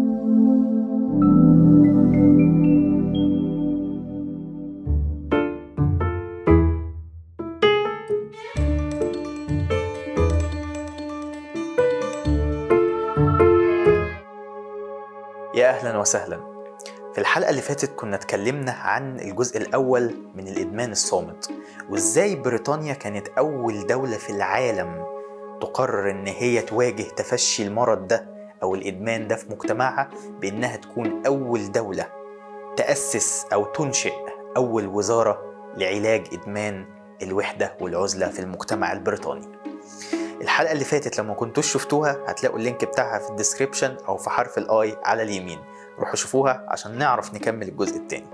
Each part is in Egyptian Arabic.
يا اهلا وسهلا في الحلقه اللي فاتت كنا اتكلمنا عن الجزء الاول من الادمان الصامت وازاي بريطانيا كانت اول دوله في العالم تقرر ان هي تواجه تفشي المرض ده او الادمان ده في مجتمعها بانها تكون اول دوله تاسس او تنشئ اول وزاره لعلاج ادمان الوحده والعزله في المجتمع البريطاني الحلقه اللي فاتت لما كنتوش شفتوها هتلاقوا اللينك بتاعها في الديسكريبشن او في حرف الاي على اليمين روحوا شوفوها عشان نعرف نكمل الجزء التاني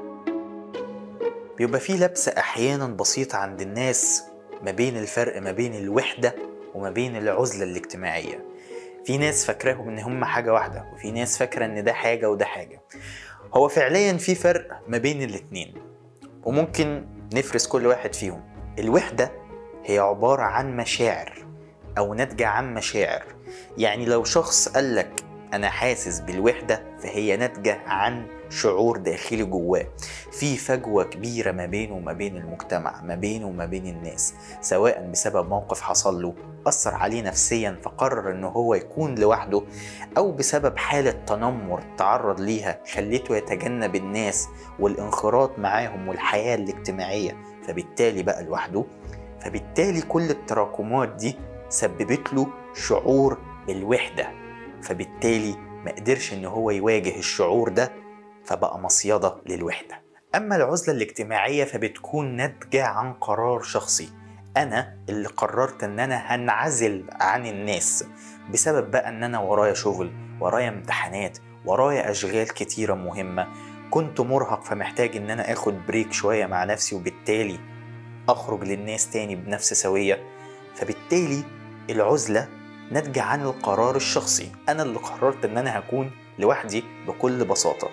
بيبقى فيه لبس احيانا بسيط عند الناس ما بين الفرق ما بين الوحده وما بين العزله الاجتماعيه في ناس فاكراهم ان هم حاجه واحده وفي ناس فاكره ان ده حاجه وده حاجه هو فعليا في فرق ما بين الاتنين وممكن نفرز كل واحد فيهم الوحده هي عباره عن مشاعر او ناتجه عن مشاعر يعني لو شخص قالك انا حاسس بالوحده فهي ناتجه عن شعور داخلي جواه في فجوه كبيره ما بينه وما بين المجتمع ما بينه وما بين الناس سواء بسبب موقف حصل له اثر عليه نفسيا فقرر ان هو يكون لوحده او بسبب حاله تنمر تعرض ليها خلته يتجنب الناس والانخراط معاهم والحياه الاجتماعيه فبالتالي بقى لوحده فبالتالي كل التراكمات دي سببت له شعور بالوحدة فبالتالي ما قدرش ان هو يواجه الشعور ده فبقى مصيدة للوحدة أما العزلة الاجتماعية فبتكون ناتجة عن قرار شخصي أنا اللي قررت إن أنا هنعزل عن الناس بسبب بقى إن أنا ورايا شغل ورايا امتحانات ورايا أشغال كتيرة مهمة كنت مرهق فمحتاج إن أنا آخد بريك شوية مع نفسي وبالتالي أخرج للناس تاني بنفس سوية فبالتالي العزلة ناتجة عن القرار الشخصي أنا اللي قررت إن أنا هكون لوحدي بكل بساطة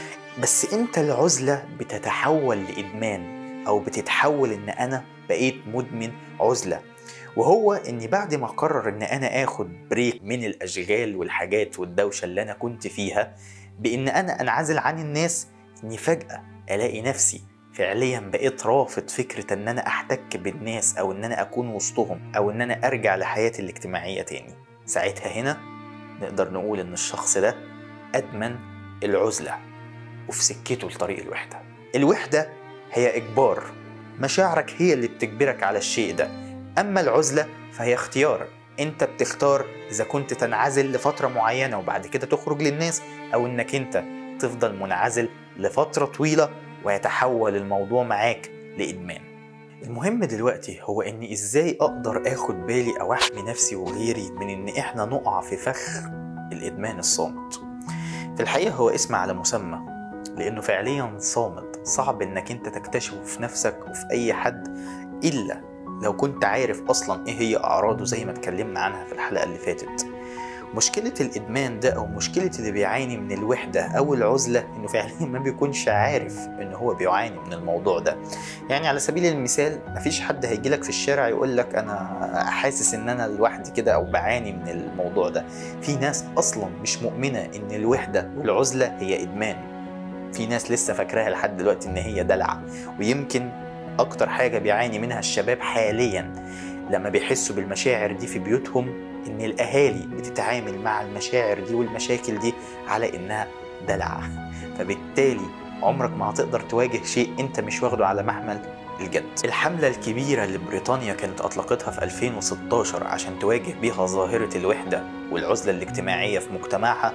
بس إمتى العزلة بتتحول لإدمان أو بتتحول إن أنا بقيت مدمن عزلة وهو إني بعد ما أقرر إن أنا آخد بريك من الأشغال والحاجات والدوشة اللي أنا كنت فيها بإن أنا أنعزل عن الناس إني فجأة ألاقي نفسي فعليا بقيت رافض فكرة ان انا احتك بالناس او ان انا اكون وسطهم او ان انا ارجع لحياتي الاجتماعية تاني ساعتها هنا نقدر نقول ان الشخص ده ادمن العزلة وفي سكته لطريق الوحدة الوحدة هي اجبار مشاعرك هي اللي بتجبرك على الشيء ده اما العزلة فهي اختيار انت بتختار اذا كنت تنعزل لفترة معينة وبعد كده تخرج للناس او انك انت تفضل منعزل لفترة طويلة ويتحول الموضوع معاك لإدمان المهم دلوقتي هو إني إزاي أقدر آخد بالي أو أحمي نفسي وغيري من إن إحنا نقع في فخ الإدمان الصامت في الحقيقة هو اسم على مسمى لأنه فعليا صامت صعب إنك أنت تكتشفه في نفسك وفي أي حد إلا لو كنت عارف أصلا إيه هي أعراضه زي ما اتكلمنا عنها في الحلقة اللي فاتت مشكلة الإدمان ده أو مشكلة اللي بيعاني من الوحدة أو العزلة إنه فعليا ما بيكونش عارف إن هو بيعاني من الموضوع ده يعني على سبيل المثال مفيش حد هيجيلك في الشارع يقول لك أنا حاسس إن أنا لوحدي كده أو بعاني من الموضوع ده في ناس أصلا مش مؤمنة إن الوحدة والعزلة هي إدمان في ناس لسه فاكراها لحد دلوقتي إن هي دلع ويمكن أكتر حاجة بيعاني منها الشباب حاليا لما بيحسوا بالمشاعر دي في بيوتهم ان الاهالي بتتعامل مع المشاعر دي والمشاكل دي على انها دلع فبالتالي عمرك ما هتقدر تواجه شيء انت مش واخده على محمل الجد الحملة الكبيرة اللي بريطانيا كانت أطلقتها في 2016 عشان تواجه بيها ظاهرة الوحدة والعزلة الاجتماعية في مجتمعها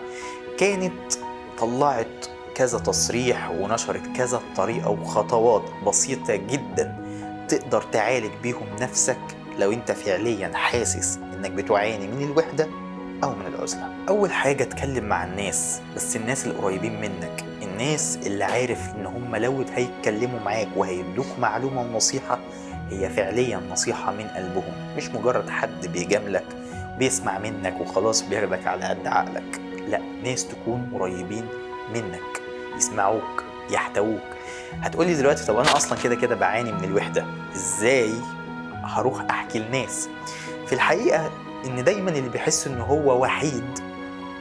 كانت طلعت كذا تصريح ونشرت كذا طريقة وخطوات بسيطة جدا تقدر تعالج بيهم نفسك لو انت فعليا حاسس انك بتعاني من الوحده او من العزله اول حاجه اتكلم مع الناس بس الناس القريبين منك الناس اللي عارف ان هم لو هيتكلموا معاك وهيدوك معلومه ونصيحه هي فعليا نصيحه من قلبهم مش مجرد حد بيجاملك بيسمع منك وخلاص بياخدك على قد عقلك لا ناس تكون قريبين منك يسمعوك يحتووك هتقولي دلوقتي طب انا اصلا كده كده بعاني من الوحده ازاي هروح احكي لناس في الحقيقه ان دايما اللي بيحس ان هو وحيد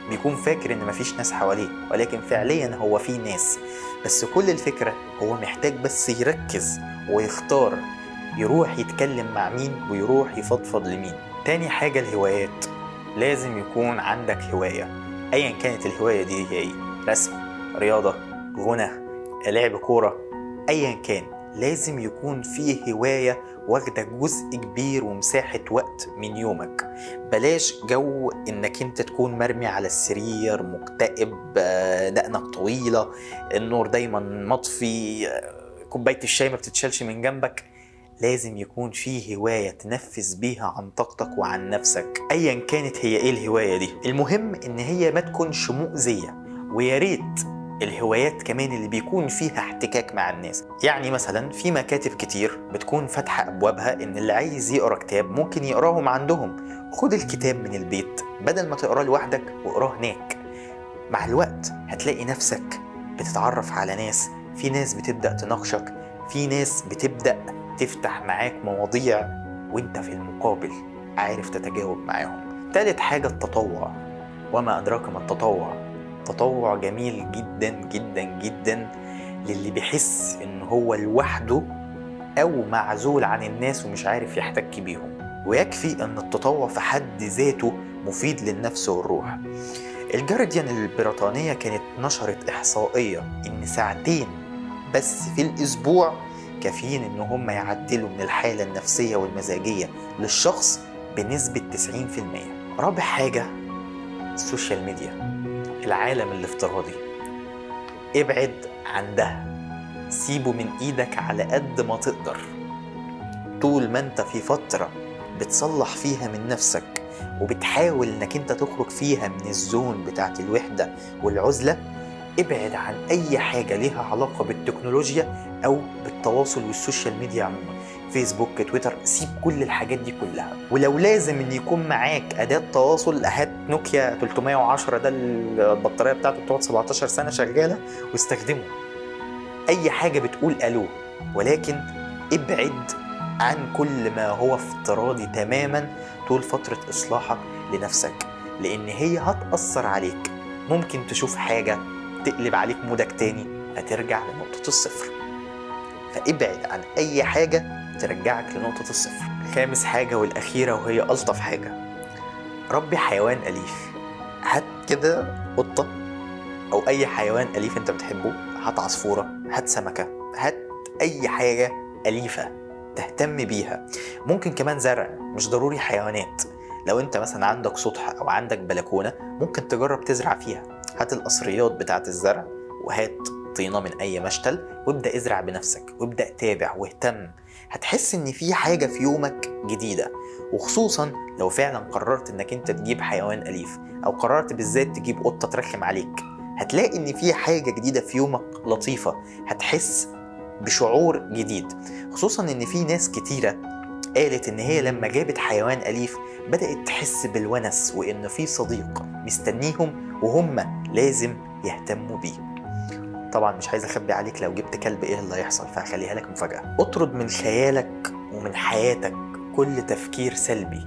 بيكون فاكر ان مفيش ناس حواليه ولكن فعليا هو في ناس بس كل الفكرة هو محتاج بس يركز ويختار يروح يتكلم مع مين ويروح يفضفض لمين تاني حاجة الهوايات لازم يكون عندك هواية ايا كانت الهواية دي هي ايه رسم رياضة غنى لعب كورة ايا كان لازم يكون فيه هواية واخدة جزء كبير ومساحة وقت من يومك بلاش جو انك انت تكون مرمي على السرير مكتئب آه، دقنك طويلة النور دايما مطفي آه، كوباية الشاي ما بتتشالش من جنبك لازم يكون في هواية تنفذ بيها عن طاقتك وعن نفسك ايا كانت هي ايه الهواية دي المهم ان هي ما تكونش مؤذية ويا ريت الهوايات كمان اللي بيكون فيها احتكاك مع الناس يعني مثلا في مكاتب كتير بتكون فاتحة أبوابها إن اللي عايز يقرأ كتاب ممكن يقراهم عندهم خد الكتاب من البيت بدل ما تقراه لوحدك واقراه هناك مع الوقت هتلاقي نفسك بتتعرف على ناس في ناس بتبدأ تناقشك في ناس بتبدأ تفتح معاك مواضيع وانت في المقابل عارف تتجاوب معاهم تالت حاجة التطوع وما أدراك ما التطوع تطوع جميل جدا جدا جدا للي بيحس ان هو لوحده او معزول عن الناس ومش عارف يحتك بيهم ويكفي ان التطوع في حد ذاته مفيد للنفس والروح الجارديان البريطانية كانت نشرت إحصائية إن ساعتين بس في الأسبوع كافيين إن هم يعدلوا من الحالة النفسية والمزاجية للشخص بنسبة 90% رابع حاجة السوشيال ميديا العالم الافتراضي ابعد عن ده سيبه من ايدك على قد ما تقدر طول ما انت في فترة بتصلح فيها من نفسك وبتحاول انك انت تخرج فيها من الزون بتاعت الوحدة والعزلة ابعد عن اي حاجة ليها علاقة بالتكنولوجيا او بالتواصل والسوشيال ميديا عموما فيسبوك تويتر سيب كل الحاجات دي كلها ولو لازم ان يكون معاك اداه تواصل هات نوكيا 310 ده البطاريه بتاعته بتقعد 17 سنه شغاله واستخدمه اي حاجه بتقول الو ولكن ابعد عن كل ما هو افتراضي تماما طول فتره اصلاحك لنفسك لان هي هتاثر عليك ممكن تشوف حاجه تقلب عليك مودك تاني هترجع لنقطه الصفر فابعد عن اي حاجه ترجعك لنقطة الصفر خامس حاجة والأخيرة وهي ألطف حاجة ربي حيوان أليف هات كده قطة أو أي حيوان أليف أنت بتحبه هات عصفورة هات سمكة هات أي حاجة أليفة تهتم بيها ممكن كمان زرع مش ضروري حيوانات لو انت مثلا عندك سطح او عندك بلكونه ممكن تجرب تزرع فيها هات القصريات بتاعه الزرع وهات طينه من اي مشتل وابدا ازرع بنفسك وابدا تابع واهتم هتحس ان في حاجه في يومك جديده وخصوصا لو فعلا قررت انك انت تجيب حيوان اليف او قررت بالذات تجيب قطه ترخم عليك هتلاقي ان في حاجه جديده في يومك لطيفه هتحس بشعور جديد خصوصا ان في ناس كتيره قالت ان هي لما جابت حيوان اليف بدات تحس بالونس وان في صديق مستنيهم وهم لازم يهتموا بيه طبعا مش عايز اخبي عليك لو جبت كلب ايه اللي هيحصل فهخليها لك مفاجاه اطرد من خيالك ومن حياتك كل تفكير سلبي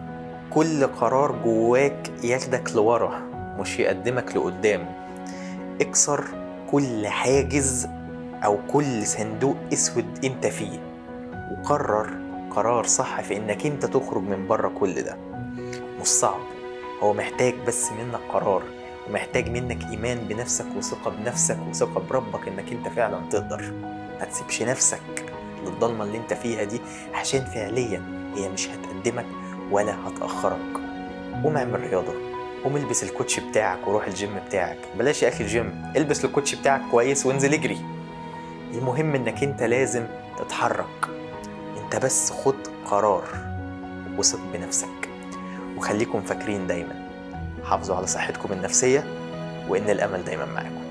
كل قرار جواك ياخدك لورا مش يقدمك لقدام اكسر كل حاجز او كل صندوق اسود انت فيه وقرر قرار صح في انك انت تخرج من بره كل ده مش صعب هو محتاج بس منك قرار ومحتاج منك ايمان بنفسك وثقه بنفسك وثقه بربك انك انت فعلا تقدر ما تسيبش نفسك للضلمه اللي انت فيها دي عشان فعليا هي مش هتقدمك ولا هتاخرك قوم اعمل رياضه قوم البس الكوتش بتاعك وروح الجيم بتاعك بلاش يا اخي الجيم البس الكوتش بتاعك كويس وانزل اجري المهم انك انت لازم تتحرك انت بس خد قرار وثق بنفسك وخليكم فاكرين دايما حافظوا على صحتكم النفسية وإن الأمل دايما معاكم